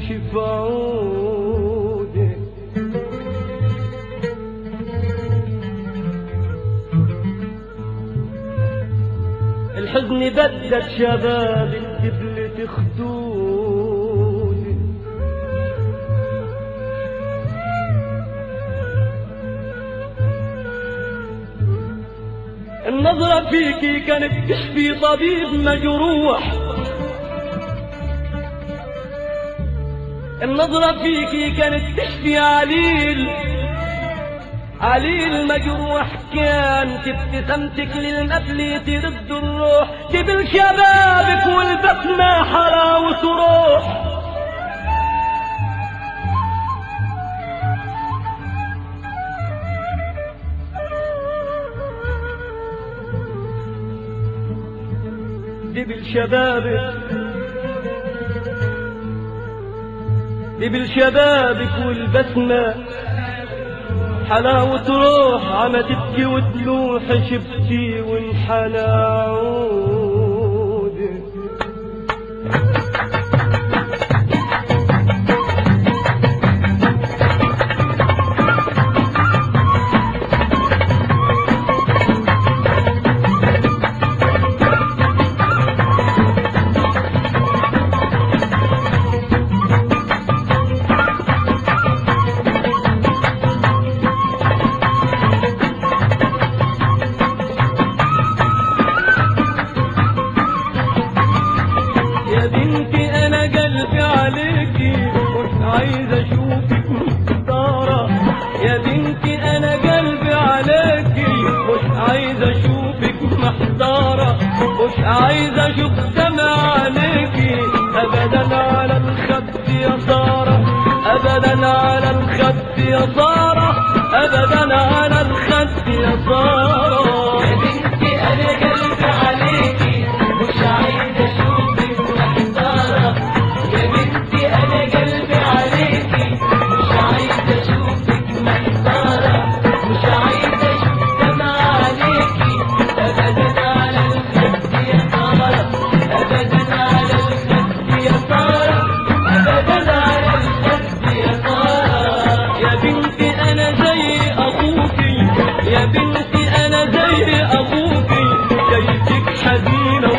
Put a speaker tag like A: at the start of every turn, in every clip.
A: ينكشف عودي الحزن بدد شباب الجبل تخدوني النظرة فيكي كانت تشفي طبيب مجروح النظرة فيكي كانت تشفي عليل عليل مجروح كان ابتسامتك للقتل ترد الروح جبل شبابك والبسمة حلاوة روح جبل شبابك جبل شبابك والبسمة حلاوة روح عم تبكي وتلوح شفتي وانحنى عودك يا بنتي انا قلبي عليكي مش عايز اشوفك مختارة يا بنتي انا قلبي عليكي مش عايز اشوفك محتارة مش عايز اشوف دمع عليكي ابدا على الخد يا سارة ابدا على الخد يا سارة ابدا على الخد يا سارة
B: يا بنتي انا قلبي عليكي مش عايز اشوفك محتارة يا بنتي انا قلبي عليكي مش عايز اشوفك محتارة مش عايز اشوف دمع عليكي ابدا على الخد يا سارة ابدا على الخد يا سارة ابدا على الخد يا سارة
A: يا بنتي انا زي اخوكي يا بنتي انا زي اخوكي شايفك حزينه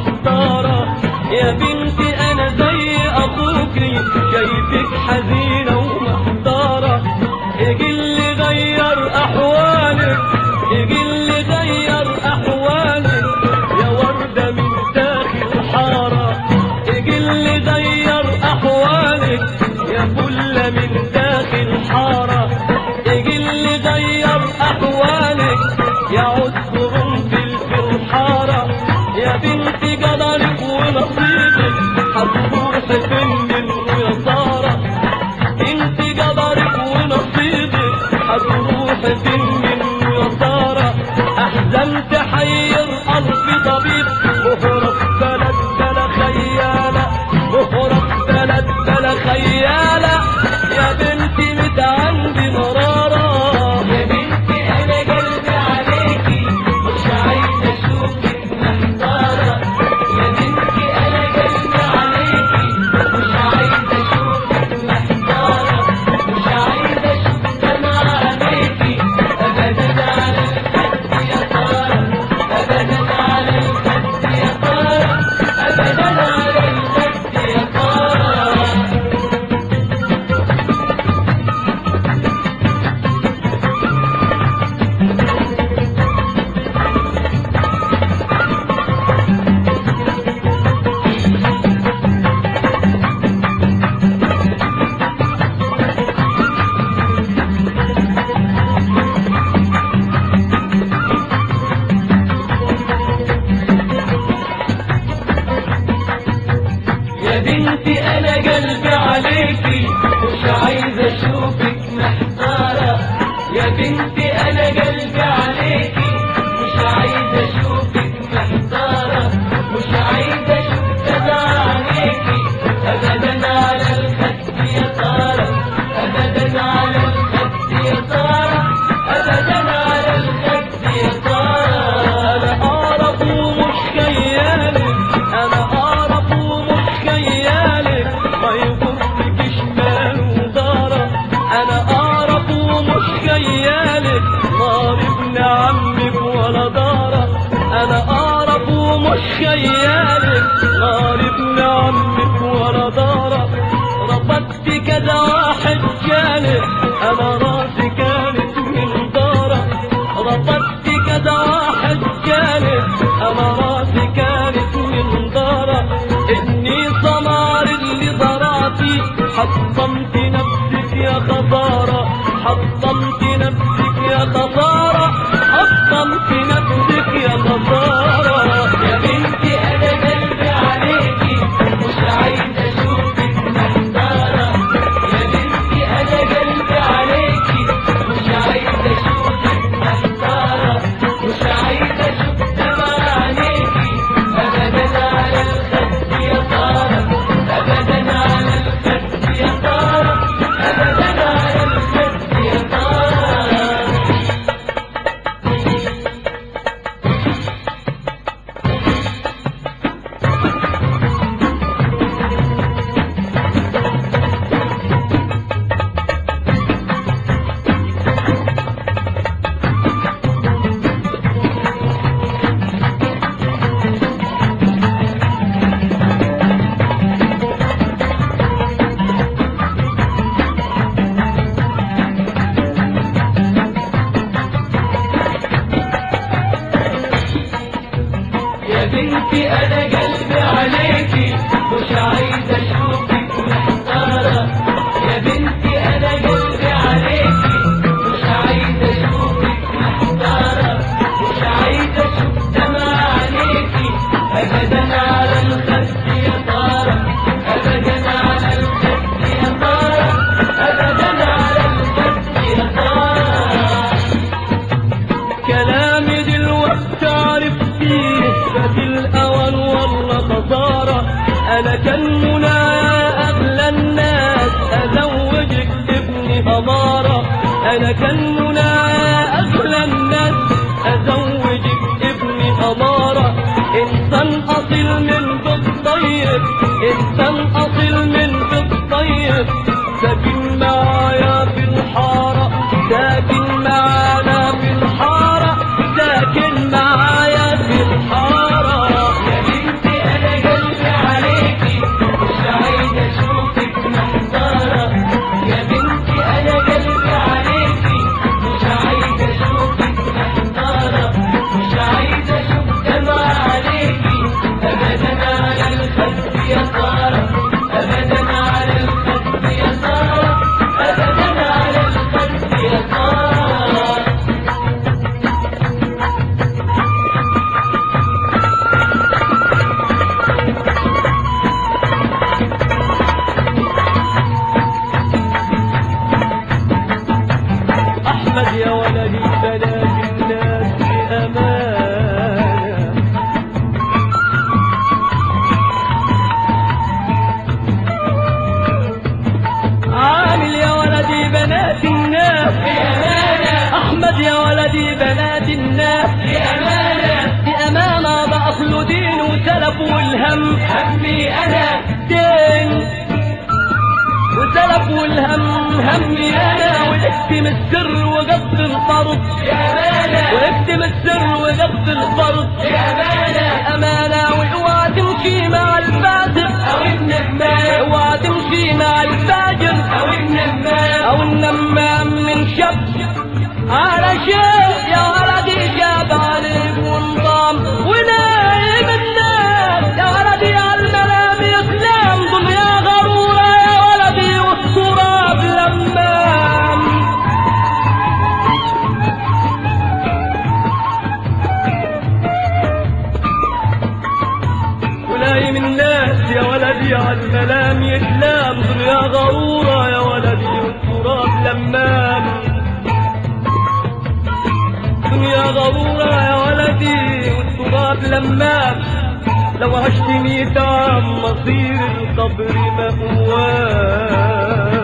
A: ومحتاره يا بنتي انا زي اخوكي شايفك حزينه ومحتاره اجي اللي غير احوالك اجي اللي غير احوالك يا ورده من داخل الحاره اجي اللي غير احوالك يا فله من داخل الحاره اجي اللي غير احوالك يا عذر في الحاره يا بنتي قدرك ونصيبك هتروح فين ويا ساره انت قدرك ونصيبك هتروح فين ويا ساره احزان تحير الف طبيب وهرب بلد بلا خياله وهرب بلد بلا خياله يا بنتي مت عندي مراره
B: يا بنتي انا قلبي عليكي مش عايز اشوفك محتارة يا بنتي انا قلبي عليكي مش عايز اشوفك محتارة مش عايز اشوف دمع عليكي ابدا على الخد يا سارة
A: خيالك غالب لعمك ورا دارك رفضت كذا واحد جانب انا راسي كانت من دارك رفضت كذا واحد جانب انا راسي كانت من دارك اني سمار اللي ضرعتي حطمت نفسك يا خسارة حطمت نفسك يا خسارة حطمت نفسك يا خسارة
B: يا بنتي انا قلبي عليكي مش عايز اشوفك محتارة يا بنتي انا قلبي عليكي مش عايز اشوفك محتارة مش عايز اشوف دمع عينيكي ابدا على الخد يا طارة ابدا على الخد يا طارة ابدا على الخد يا طارة يا بنتي انا قلبي عليكي مش عايز اشوفك محتارة يا بنتي انا قلبي عليكي مش عايز اشوفك محتارة مش عايز اشوف دمع عليكي ابدا على الخد يا طارة ابدا على الخد يا طارة ابدا على الخد يا طارة
A: كلامي دلوقتي عرفتيه فات الاوان والله خسارة انا كان منايا اغلى الناس ازوجك ابني امارة انا كان منايا اغلى الناس ازوجك ابني امارة انسان اصيل من بيت طيب انسان اصيل من بيت طيب ساكن معايا في الحارة ساكن معانا في الحارة ساكن معايا في الحارة
B: يا بنتي انا قلبي عليكي مش عايز اشوفك محتارة يا بنتي انا قلبي عليكي مش عايز اشوفك محتارة مش عايز اشوف دمع عليكي ابدا على الخد يا طارة ابدا على الخد يا طارة ابدا على الخد يا طارة
A: احمد يا ولدي بلاش الناس بامانه عامل يا ولدي بنات الناس
B: بأمانة
A: احمد يا ولدي بنات الناس
B: بأمانة
A: بامانه ده اصله دين وسلف والهم
B: همي انا
A: دين وسلف والهم همي انا واكتم السر وقبض الفرض
B: بأمانة
A: واكتم السر وقبض الفرض
B: بأمانة
A: امانه واوعى تمشي مع الفاسق
B: أو النمام
A: اوعى تمشي مع الفاجر
B: أو النمام
A: او النمام من شب على شيء يا ولدي جاب عليك وانضام ونايم الناس يا ولدي على المنام يسلم دنيا غرورة يا ولدي والتراب لمام ونايم الناس يا ولدي على المنام يسلم دنيا غرورة يا ولدي والتراب لمام دنيا غرورة يا ولدي والتراب لمام لو عشت ميت عام مصير القبر مأوايا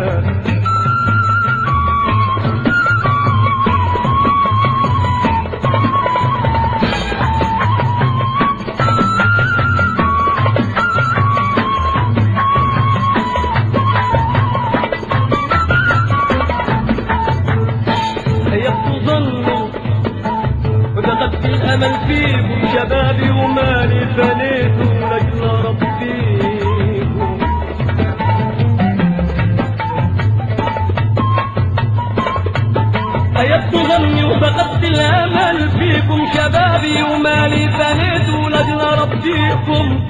A: هي بتظن وفقدت الامل فيكم شبابي ومالي مني وفقدت الامل فيكم شبابي ومالي فنيت ولجنا ربيكم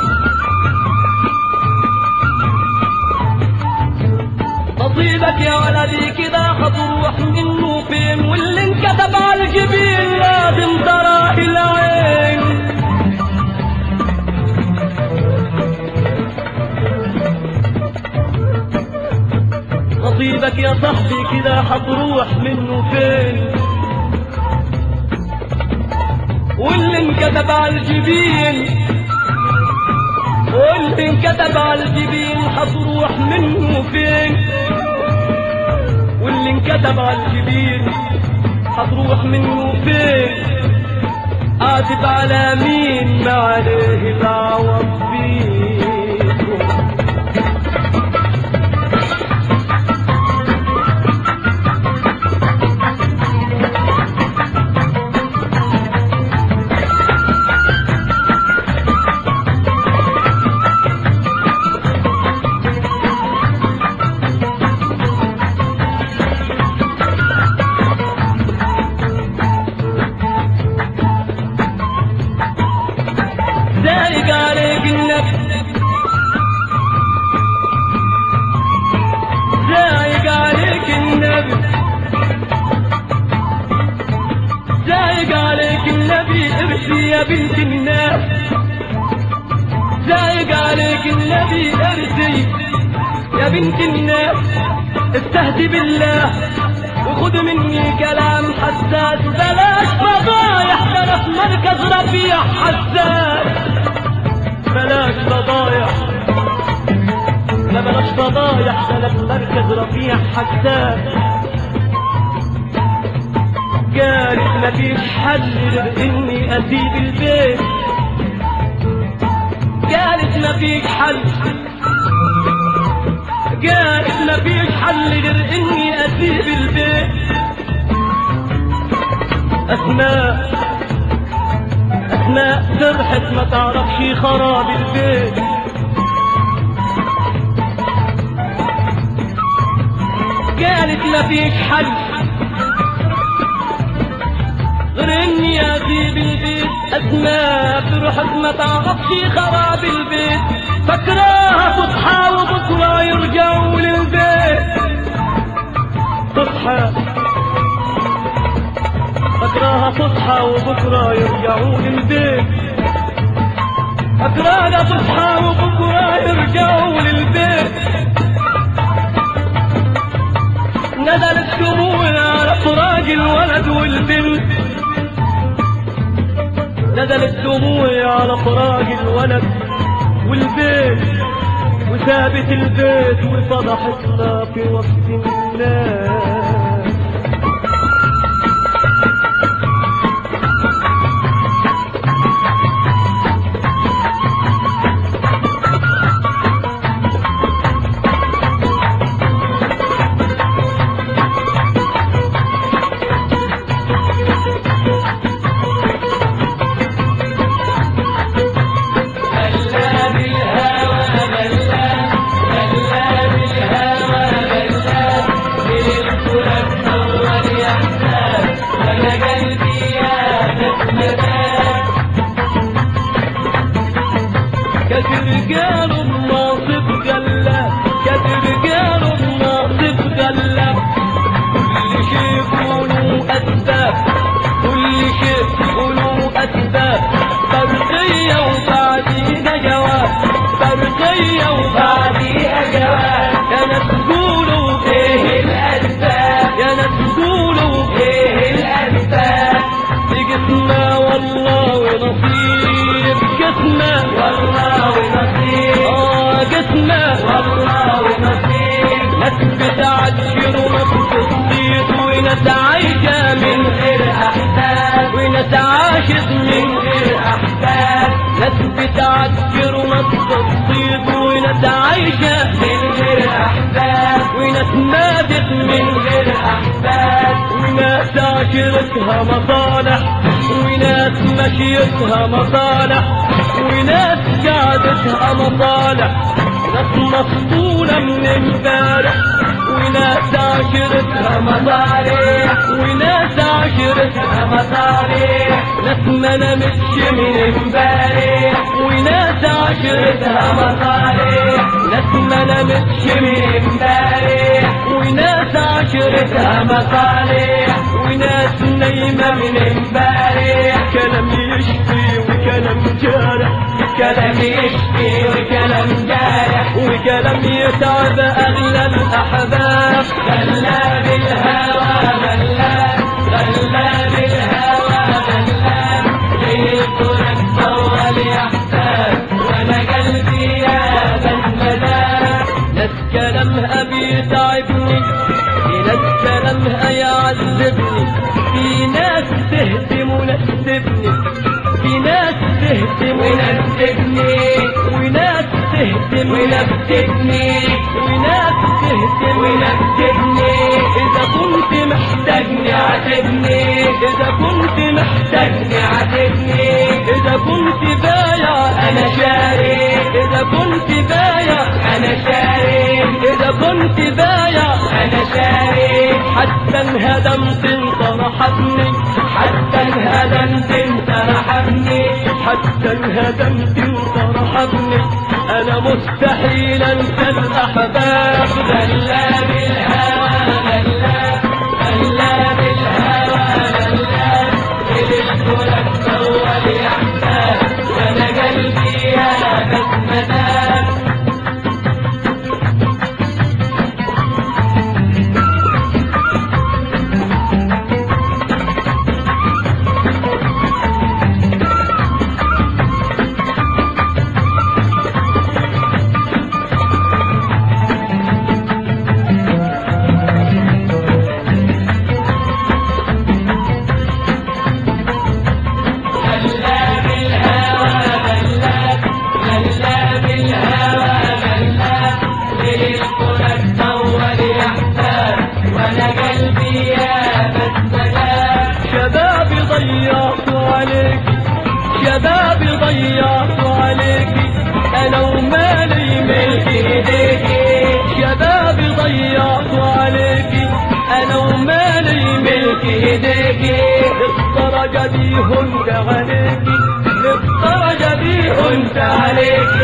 A: نصيبك يا ولدي كده هتروح منه فين واللي انكتب على الجبين لازم تراه العين نصيبك يا صاحبي كده هتروح منه فين واللي انكتب على الجبين واللي انكتب على الجبين هتروح منه فين واللي انكتب على الجبين هتروح منه فين عاتب على مين ما عليه العوض فيكم زايق عليك النبي زايق عليك النبي زايق عليك النبي ارسي يا بنت الناس زايق عليك النبي ارسي يا بنت الناس استهدي بالله وخد مني كلام حساس بلاش فضايح ده انا في مركز ربيع حساس بلاش فضايح لا بلاش فضايح ده انا في مركز رفيع حساس قالت مفيش حل غير اني اسيب البيت قالت مفيش حل قالت مفيش حل غير اني اسيب البيت اسماء اسماء فرحت ما تعرفش خراب البيت قالت مفيش حل غير اني اسيب البيت اسماء فرحت ما تعرفش خراب البيت فكراها تصحى وبكره يرجعوا للبيت تصحى فكراها تصحى وبكره يرجعوا للبيت فكراها تصحى وبكره يرجعوا للبيت نزلت دموع على فراق الولد والبنت نزلت دموع على فراق الولد والبيت وسابت البيت وفضحتنا في وسط الناس
B: بلا بالهوى بلا بلا بالهوى بلا بالقرى تنور يحتاج وانا قلبي يا نسمتك
A: كترجال الناصب غلة كترجال الناصب غلة كل شيء يكونوا أسباب كل شيء يكونوا أسباب برقية وبعديها جواب برقية وبعديها جواب يا ناس تقولوا
B: ايه الاسباب
A: يا ناس تقولوا
B: ايه الاسباب
A: جسمنا والله ونصيب جسمنا
B: والله ونصيب
A: اه جسمنا
B: والله ونصيب
A: ناس بتعجل وناس بتصيد وناس عايشة من
B: من غير احباب
A: وناس عاشت من
B: من غير احباب
A: ناس بتعجل وناس بتصيد وناس عايشة
B: من غير احباب
A: وناس ماتت
B: من
A: من
B: غير احباب
A: وناس عاشرتها مصالح وناس مشيتها مصالح وناس قعدتها مصالح ناس مفصولة من امبارح وناس عاشرتها مصالح وناس ما نمتش من امبارح وناس عشرتها مصالح ناس ما نمتش من امبارح وناس عشرتها مصالح وناس نايمة من امبارح كلام يشفي وكلام جارح كلام يشفي وكلام جارح وكلام يتعب أغلى الأحباب غلاب الهوى غلاب غلاب الهوى غلاب ليلتك طول يحتاج وانا قلبي يا بسمدان ناس كلامها بيتعبني في ناس كلامها يعذبني في ناس تهدم وناس تبني في ناس تهدم وناس تبني وناس تهدم وناس تبني وناس تهدم وناس تبني إذا كنت محتاجني عاتبني إذا كنت محتاجني عاتبني إذا كنت بايع أنا شاري إذا كنت بايع أنا شاري إذا كنت بايع أنا شاري حتى انهدمت انت رحبني حتى انهدمت انت رحبني حتى انهدمت انت رحبني انا مستحيل انسى الاحباب غلاب الهوى غلاب غلاب الهوى غلاب للكرة طول يحتاج وانا قلبي يا بسمتان غلاب الهوى غلاب غلاب الهوى غلاب للكرة طول يحتاج وانا قلبي يا بسمتان شبابي ضيعت عليك شبابي ضيعت عليك انا ومالي ملك ايديك شبابي ضيعت عليك انا ومالي ملك ايديك الدرجة دي هنت عليك الدرجة دي هنت عليك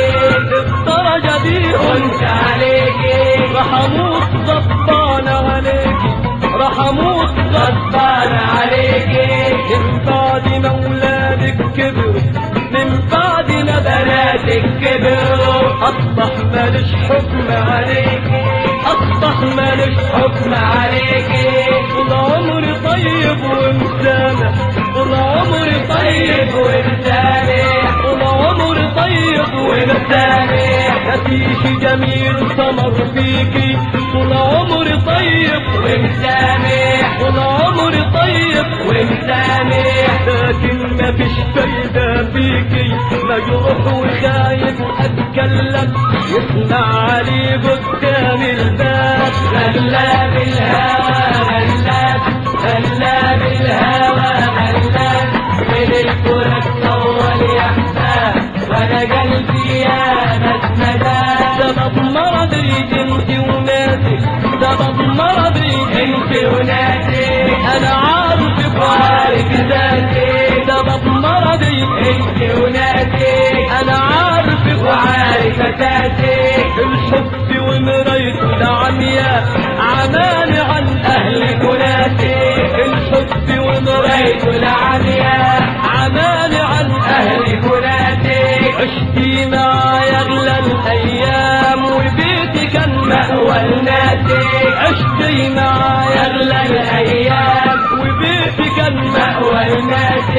A: الدرجة دي هنت عليك راح اموت غضبان عليك راح اموت غضبان عليك من بعد ما ولادك كبروا من بعد ما بناتك كبروا اصبح مالش حكم عليك اصبح مالش حكم عليك طول عمري طيب ومسامح طول عمري طيب ومسامح طول عمري طيب ومسامح مفيش جميل ثمر فيكي طول عمري طيب ومسامح طول عمري طيب ومسامح لكن مفيش فايدة فيكي مجروح وخايف اتكلم يسمع علي قدام الباب غلاب الهوى غلاب غلاب الهوى غلاب من الكرة طول يحتاج وانا قلبي يا مسمدان سبب مرضي انت وناسي سبب مرضي انت وناسي انا عارفك وعارف ذاتي سبب مرضي انت وناسي انا عارفك وعارف ذاتي الحب ومرايته العمياء عماني عن اهلك وناسي الحب ومرايته العمياء عماني عن اهلك وناسي عشتي معايا اغلى الايام وبيتي كان مأوى الناس عشتي معايا اغلى الايام وبيتي كان مأوى الناس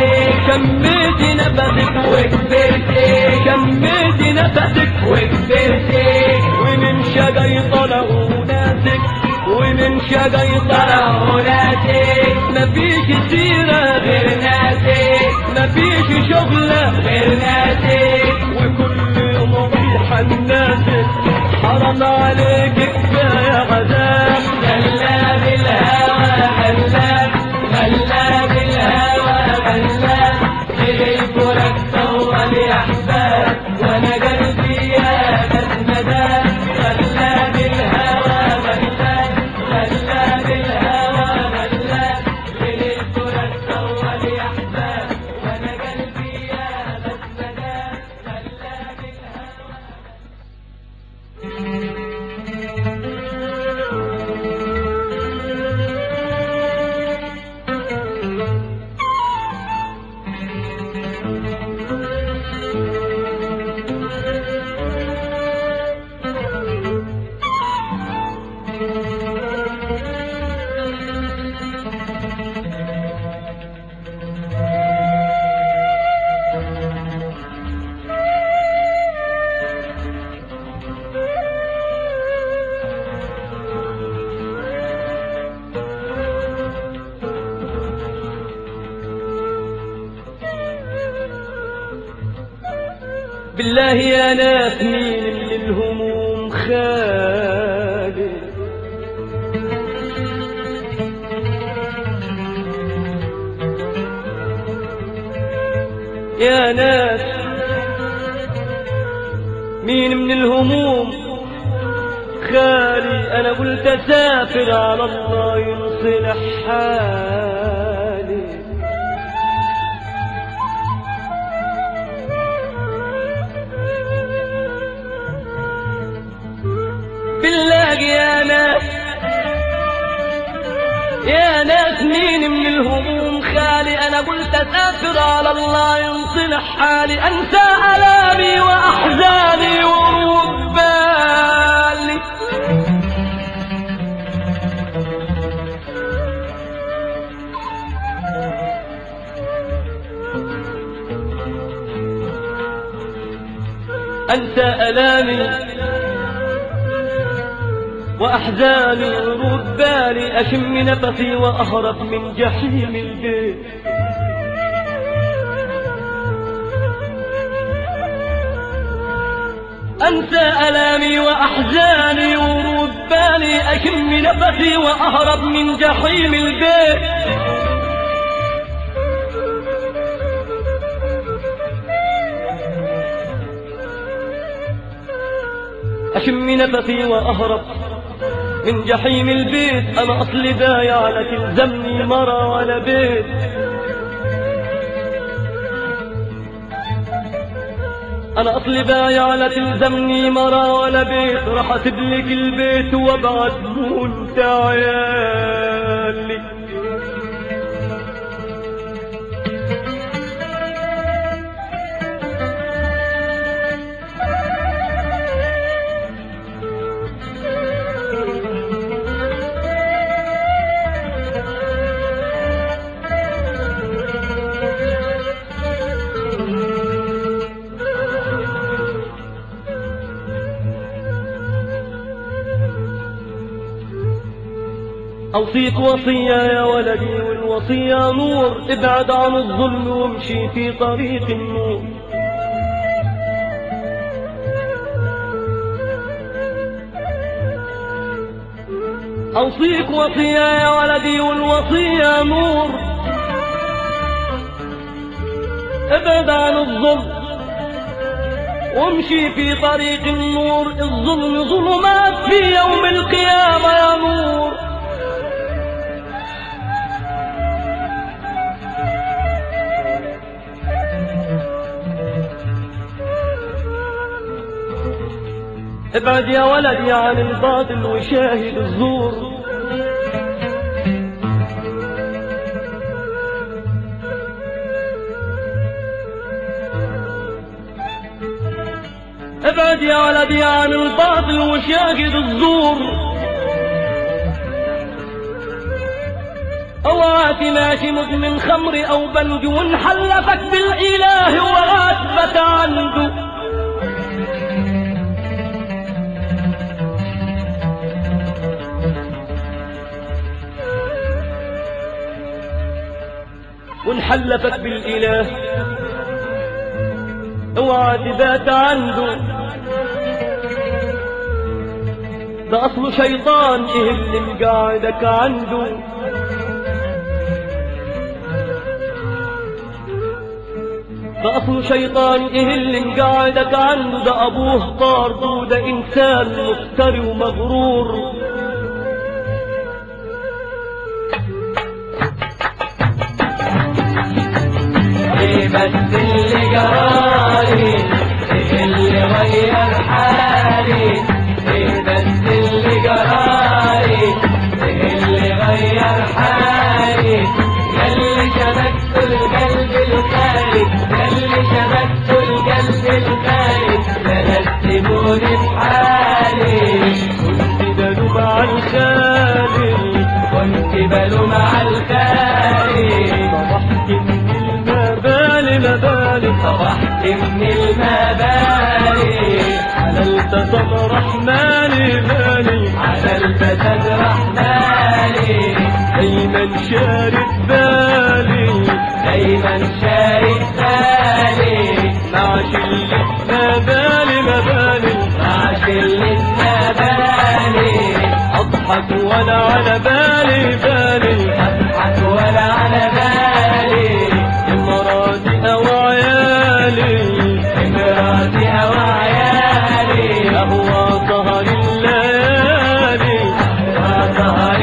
A: كميتي نفسك وكبرتي كميتي نفسك وكبرتي ومن شجاي طلعوا ناسك ومن شجاي طلعوا ناسك مفيش سيرة غير ناسك مفيش شغلة غير ناسك وكل يوم ريحة ناسك حرام عليك كفاية غزال غلاب الهوى غلاب غلاب الهوى غلاب للكرة طول يحباب وانا قلبي يا مسمدان غلاب الهوى غلاب غلاب الهوى غلاب للكرة طول يحباب وانا قلبي بالله يا ناس مين من الهموم خالي يا ناس مين من الهموم خالي انا قلت اسافر على الله ينصلح حالي بالله يا ناس يا ناس مين من الهموم خالي انا قلت اسافر على الله ينصلح حالي انسى الامي واحزاني ورود بالي انسى الامي وأحزاني ورود بالي أشم نفسي وأهرب من جحيم البيت أنسى ألامي وأحزاني ورود بالي أشم نفسي وأهرب من جحيم البيت أشم نفسي وأهرب من جحيم البيت أنا أصلي بايع لا تلزمني مرة ولا بيت أنا أصلي بايع لا تلزمني مرة ولا بيت راح أسيبلك البيت وأبعد وأنت عيالي أوصيك وصية يا ولدي والوصية نور ابعد عن الظلم وامشي في طريق النور أوصيك وصية يا ولدي والوصية نور ابعد عن الظلم وامشي في طريق النور الظلم ظلمات في يوم القيامة يا نور ابعد يا ولدي عن الباطل وشاهد الزور ابعد يا ولدي عن الباطل وشاهد الزور اوعى ماشي مدمن خمر او بنج حلفك بالاله واثبت عنده ونحلفك بالإله اوعى تبات عنده ده أصله شيطان إيه اللي مقعدك عنده ده أصله شيطان إيه اللي مقعدك عنده ده أبوه طار ده إنسان مفتري ومغرور
B: ايه بس اللي جرالي ايه اللي غير حالي ايه بس اللي جرالي ايه اللي غير حالي ياللي شبكت القلب الخالي ياللي شبكت القلب الخالي ترتبوني بحالي
A: كنت بلوم على الخالي
B: كنت بلوم على الخالي
A: طرحت من المبالي مبالي
B: طرحت من المبالي
A: حللت صبر مالي مالي
B: على البسد رحمالي
A: دايما شارد بالي
B: دايما شايف بالي
A: مع شلة اضحك ولا على بالي بالي
B: أضحك ولا على بالي
A: مراتي او عيالي
B: امراتي أو عيالي
A: اهوى سهر الليالي
B: وسهر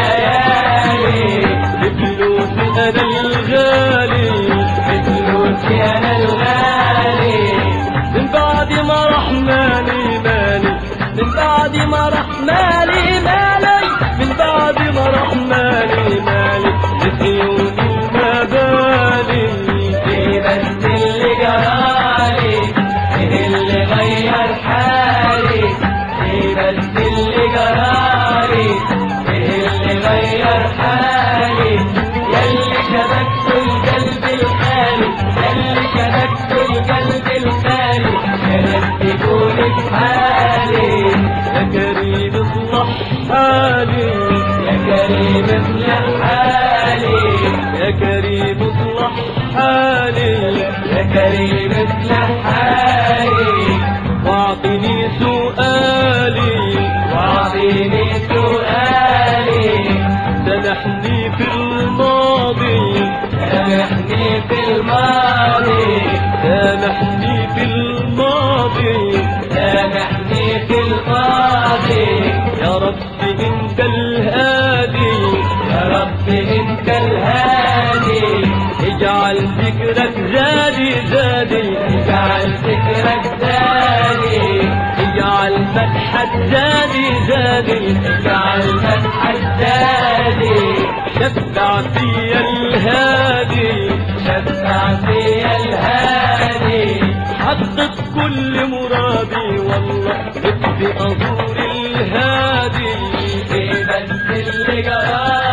B: الليالي
A: بفلوسي انا الغالي
B: بفلوسي أنا الغالي
A: من بعد ما راح مالي مالي من بعد ما راح مالي مالي من بعد ما راح مالي مالي لسيون المبالي
B: في بس اللي جرالي إيه اللي غير حالي في بس اللي جرالي إيه اللي غير حالي ياللي شبكت القلب الخالي ياللي شبكت القلب الخالي كانت تقول حالي
A: يا كريم اصلح حالي
B: يا كريم اصلح حالي
A: يا كريم اصلح حالي
B: يا كريم اصلح حالي
A: واعطني سؤالي
B: واعطيني سؤالي
A: سامحني في الماضي
B: سامحني في الماضي
A: سامحني في الماضي
B: سامحني في الماضي
A: يا رب انت الهادي
B: يا رب انت الهادي
A: اجعل ذكرك زادي زادي
B: اجعل ذكرك زادي
A: اجعل مدحك زادي زادي
B: اجعل مدحك زادي
A: شفع في الهادي
B: شفع في الهادي
A: حقق كل مرادي والله نفسي ازور الهادي
B: في بس اللي جرالي